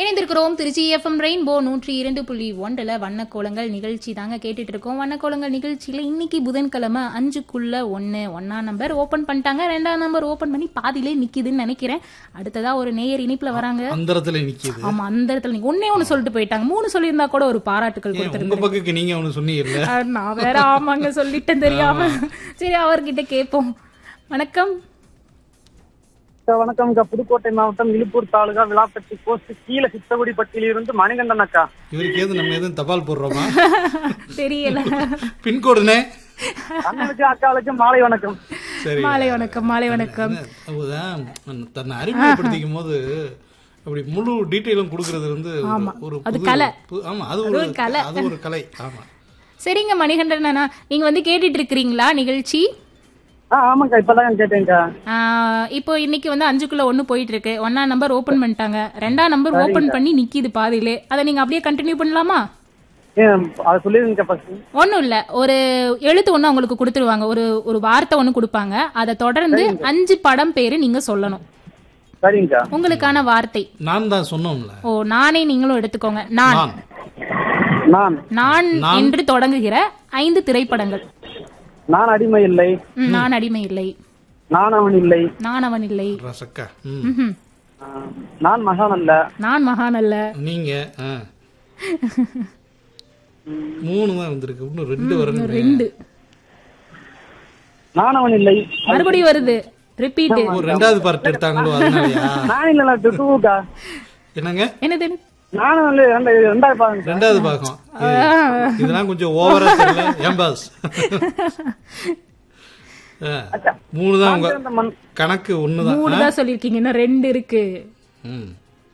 இணைந்திருக்கிறோம் Trichy FM rainbow நூற்றி இரண்டு புள்ளி ஒன்றில் வண்ணக்கோலங்கள் நிகழ்ச்சி தாங்க கேட்டுட்டு இருக்கோம் வண்ணக்கோலங்கள் நிகழ்ச்சியில இன்னைக்கு புதன்கிழமை அஞ்சுக்குள்ள ஒன்னு ஒன்னா நம்பர் ஓபன் பண்ணிட்டாங்க ரெண்டாம் நம்பர் ஓபன் பண்ணி பாதியிலே நிக்குதுன்னு நினைக்கிறேன் அடுத்ததா ஒரு நேயர் இனிப்புல வராங்க அந்தரத்துல நிக்கிது ஆமா அந்த இடத்துல நீங்க ஒன்னே ஒண்ணு சொல்லிட்டு போயிட்டாங்க மூணு சொல்லியிருந்தா கூட ஒரு பாராட்டுகள் ஏன் கொடுத்துருங்க உங்க பக்கத்துக்கு நீங்க ஒண்ணு சொன்னீங்கல்ல நான் வேற ஆமாங்க சொல்லிட்டேன் தெரியாம சரி அவர்கிட்ட கேட்போம் வணக்கம் அக்கா, வணக்கம்க்கா புதுக்கோட்டை மாவட்டம் இழுப்பூர் தாலுகா விளாப்பட்டி போஸ்ட் கீழே சித்தகுடிப்பட்டியில இருந்து மணிகண்டன் அக்கா இவருக்கு எது நம்ம எதுவும் தபால் போடுறோமா தெரியல பின்கோடுனே அண்ணனுக்கு அக்காளுக்கு மாலை வணக்கம் சரி மாலை வணக்கம் மாலை வணக்கம் அதுதான் தன்னை அறிமுகப்படுத்திக்கும் போது அப்படி முழு டீட்டெயிலும் கொடுக்கறது வந்து ஒரு- ஒரு அது புது- கலை. பு- ஆமா அது ஒரு அது ஒரு கலை ஆமா சரிங்க மணிகண்டன் அண்ணா நீங்க வந்து கேட்டுட்டு இருக்கிறீங்களா நிகழ்ச்சி ஆ ஆமாக்கா இப்பதான் கேட்டேன்க்கா ஆஹ் இப்போ இன்னைக்கு வந்து அஞ்சுக்குள்ள ஒண்ணு போயிட்டு இருக்கு ஒன்னா நம்பர் ஓபன் பண்ணிட்டாங்க ரெண்டாம் நம்பர் ஓபன் பண்ணி நிக்கிது பாதியிலே அதை நீங்க அப்படியே கண்டினியூ பண்ணலாமா ஏன் அதை சொல்லிருங்க ஃபர்ஸ்ட் ஒண்ணும் இல்ல ஒரு எழுத்து ஒண்ணு உங்களுக்கு கொடுத்துருவாங்க ஒரு ஒரு வார்த்தை ஒண்ணு கொடுப்பாங்க அதை தொடர்ந்து அஞ்சு படம் பேரு நீங்க சொல்லணும் சரிங்கக்கா உங்களுக்கான வார்த்தை நான் தான் சொன்னோம்ல ஓ நானே நீங்களும் எடுத்துக்கோங்க நான் நான் நான் நான் என்று தொடங்குகிற ஐந்து திரைப்படங்கள் நான் அடிமை இல்லை ம், நான் அடிமை இல்லை நான் அவன் இல்லை நான் அவன் இல்லை ரசக்கா ம். ம்ஹும். ஆ, நான் மகான் அல்ல நான் மகான் அல்ல நீங்க ஆ. மூணு தான் வந்திருக்கு இன்னும் ரெண்டு வரணும் ரெண்டு நான் அவன் இல்லை மறுபடியும் வருது ரிப்பீட் ஒரு ரெண்டாவது பார்ட் எடுத்தாங்களோ அதனாலயா நான் இல்ல டூக்கா என்னங்க என்னது நானும் இல்லை ரெண்டு- ரெண்டாவது பாருங்க ரெண்டாவது பாகம் இது- இதெல்லாம் கொஞ்சம் ஓவரா தெரியல ஏன் பாஸ் ஆ, மூணு தான் உங்க இந்த மண் கணக்கு ஒண்ணுதான் மூணு தான் சொல்லிருக்கீங்க இன்னும் ரெண்டு இருக்கு ம்.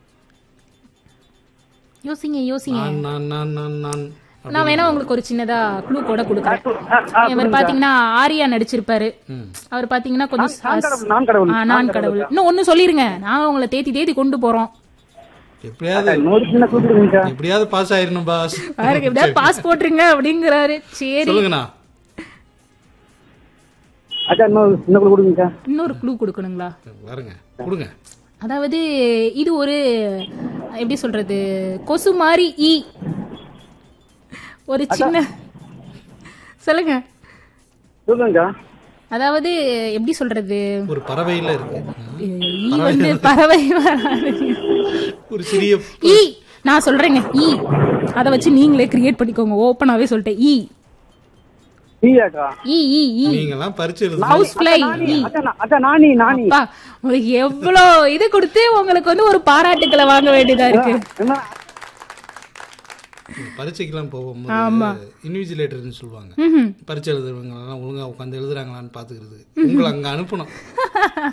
யோசிங்க யோசிங்க நான் நான் நான் நான் நான் நான் வேணா உங்களுக்கு ஒரு சின்னதா க்ளூ கூட கொடுக்குறேன் ஆ, ஆ, இவர் பாத்தீங்கன்னா ஆரியா நடிச்சிருப்பாரு ம். அவர் பாத்தீங்கன்னா கொஞ்சம் நான் கடவுள் நான் கடவுள் ஆ, நான் கடவுள் இன்னும் ஒண்ணு சொல்லிருங்க நாங்க உங்களை தேத்தி தேத்தி கொண்டு போறோம் எப்படியாவது இன்னொரு சின்ன கூப்பிடுங்கக்கா எப்படியாவது பாஸ் ஆயிரணும் பாஸ் பாருங்க எப்படியாவது பாஸ் போட்டுருங்க அப்படிங்கிறாரு சரி சொல்லுங்கண்ணா அக்கா இன்னொரு சின்ன குழு கொடுங்கக்கா இன்னொரு க்ளூ கொடுக்கணுங்களா பாருங்க கொடுங்க அதாவது இது ஒரு எப்படி சொல்றது கொசு மாதிரி ஈ ஒரு சின்ன சொல்லுங்க சொல்லுங்கக்கா அதாவது எப்படி சொல்றது ஒரு பறவையில இருக்கு ஈ வந்து பறவை வராது. ஒரு சிறிய ஈ நான் சொல்றேங்க ஈ அத வச்சு நீங்களே கிரியேட் பண்ணிக்கோங்க ஓப்பனாவே சொல்லிட்டேன் ஈ டீயாக்கா ஈ ஈ ஈ நீங்க எல்லாம் பரிச்சு எழுதுங்க ஹவுஸ் ஃபிளை ஈ அக்கா நான்- அக்கா நானி நானி அப்பா உங்களுக்கு எவ்வளோ இது கொடுத்து உங்களுக்கு வந்து ஒரு பாராட்டுக்களை வாங்க வேண்டியதா இருக்கு என்ன பரீட்சைக்கெல்லாம் போகும்போது இன்விஜிலேட்டர்னு சொல்லுவாங்க ம்ஹும். பரீட்சை எழுதுறவங்க எல்லாம் ஒழுங்கா உட்காந்து எழுதுறாங்களான்னு பாத்துக்கிறது உங்களை அங்க அனுப்பணும்